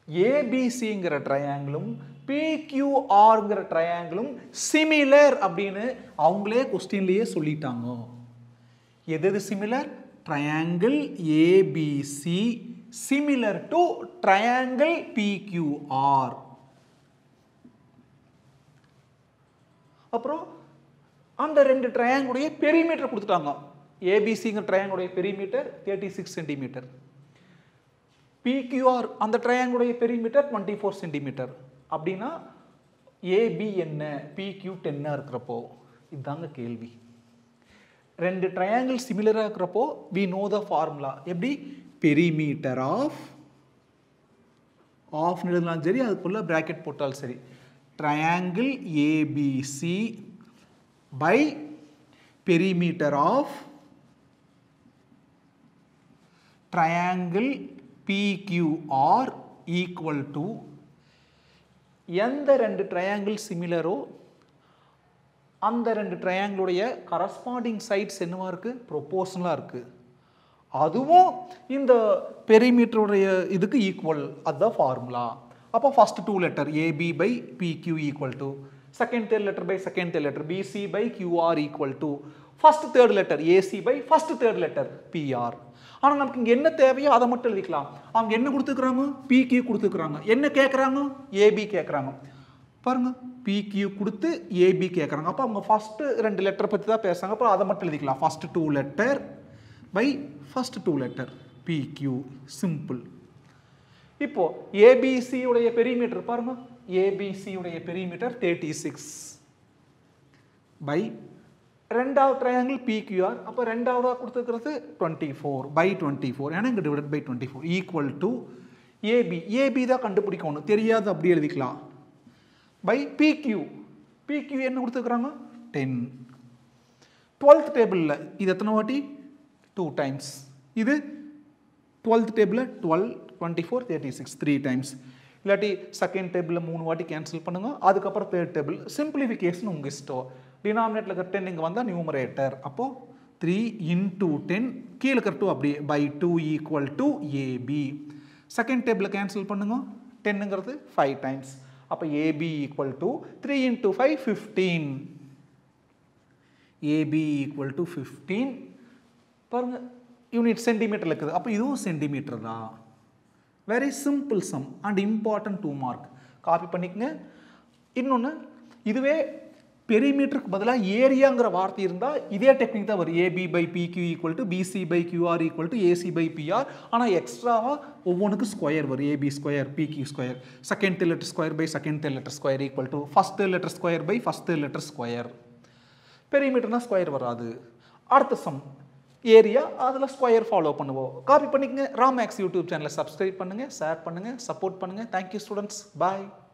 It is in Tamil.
ஏபிசிங்கிற ட்ரையாங்கிளும் பிக்யூஆர்ங்கிற ட்ரையாங்கிளும் சிமிலர் அப்படின்னு அவங்களே கொஸ்டின்லேயே சொல்லிட்டாங்க எது எது similar triangle A B C similar to triangle P Q R அப்புறம் அந்த ரெண்டு ட்ரையாங்குடைய பெரிமீட்டர் கொடுத்துட்டாங்க ஏபிசிங்கிற ட்ரையாங்குடைய perimeter thirty six centimetre P Q R அந்த ட்ரையாங்குடைய பெரிமீட்டர் டுவெண்ட்டி ஃபோர் சென்டிமீட்டர் அப்படின்னா ஏபி என்ன பிக்யூ டென்னாக இருக்கிறப்போ இதுதாங்க கேள்வி ரெண்டு ட்ரையாங்கிள் சிமிலராக இருக்கிறப்போ வி நோ த ஃபார்முலா எப்படி பெரிமீட்டர் ஆஃப் ஆஃப் எழுதலாம் சரி அதுக்குள்ள பிராக்கெட் போட்டால் சரி triangle A B C by perimeter of triangle P Q R equal to எந்த ரெண்டு ட்ரையாங்கிள் சிமிலரோ அந்த ரெண்டு ட்ரையாங்கிளுடைய கரஸ்பாண்டிங் சைட்ஸ் என்னவா இருக்கு ப்ரொப்போர்ஷனலாக இருக்கு அதுவும் இந்த பெரிமீட்டருடைய இதுக்கு ஈக்குவல் அதுதான் ஃபார்முலா அப்போ first two letter A B by P Q equal to second third letter by second third letter B C by Q R equal to first third letter A C by first third letter P R ஆனால் நமக்கு இங்கே என்ன தேவையோ அதை மட்டும் எழுதிக்கலாம் அவங்க என்ன கொடுத்துக்கிறாங்க பிக்யூ கொடுத்துக்கிறாங்க என்ன கேட்குறாங்க ஏபி கேட்குறாங்க பாருங்க பிக்யூ கொடுத்து ஏபி கேட்குறாங்க அப்போ அவங்க ஃபஸ்ட்டு ரெண்டு லெட்டர் பற்றி தான் பேசுகிறாங்க அப்போ அதை மட்டும் எழுதிக்கலாம் first two letter by first two letter P Q simple இப்போ ஏபிசி உடைய பெரிமீட்டர் பாருங்க ஏபிசி உடைய பெரிமீட்டர் தேர்ட்டி சிக்ஸ் பை ரெண்டாவது ட்ரையாங்கிள் பிக்யூஆர் அப்போ ரெண்டாவதாக கொடுத்துருக்கிறது twenty four by twenty four ஏன்னா இங்கே divide by twenty four equal to A B A B தான் கண்டுபிடிக்கணும் தெரியாது அப்படி எழுதிக்கலாம் பை பிக்யூ பிக்யூ என்ன கொடுத்துருக்குறாங்க டென் டுவெல்த் டேபிளில் இது எத்தனை வாட்டி டூ டைம்ஸ் இது டுவெல்த் டேபிளில் twelve twenty four thirty six three times இல்லாட்டி செகண்ட் டேபிளில் மூணு வாட்டி கேன்சல் பண்ணுங்க அதுக்கப்புறம் தேர்ட் டேபிள் சிம்பிளிஃபிகேஷன் உங்கள் இஷ்டம் டினாமினேட்டில் இருக்கிற டென் இங்கே வந்தால் நியூமரேட்டர் அப்போது த்ரீ இன்டூ டென் கீழே இருக்கிற டூ அப்படியே by two equal to A B second டேபிளில் கேன்சல் பண்ணுங்க டென்னுங்கிறது ஃபைவ் டைம்ஸ் அப்போ A B equal to three into five fifteen A B equal to fifteen பாருங்க யூனிட் சென்டிமீட்டரில் இருக்குது அப்போ இதுவும் சென்டிமீட்டர் தான் very simple sum and important two mark copy பண்ணிக்கங்க இன்னொன்று இதுவே பெரிமீட்டருக்கு பதிலாக ஏரியாங்கிற வார்த்தை இருந்தால் இதே டெக்னிக் தான் வரும் A B by P Q equal to B C by Q R equal to A C by P R ஆனால் எக்ஸ்ட்ராவாக ஒவ்வொன்றுக்கும் ஸ்கொயர் வரும் A B square P Q square second letter square by second letter square equal to first letter square by first letter square பெரிமீட்டர்னா ஸ்கொயர் வராது அடுத்த சம் ஏரியா அதில் ஸ்கொயர் ஃபாலோ பண்ணுவோம் காப்பி பண்ணிக்கங்க ராமேக்ஸ் யூடியூப் சேனலை சப்ஸ்கிரைப் பண்ணுங்கள் ஷேர் பண்ணுங்கள் சப்போர்ட் பண்ணுங்கள் தேங்க்யூ ஸ்டூடெண்ட்ஸ் பாய்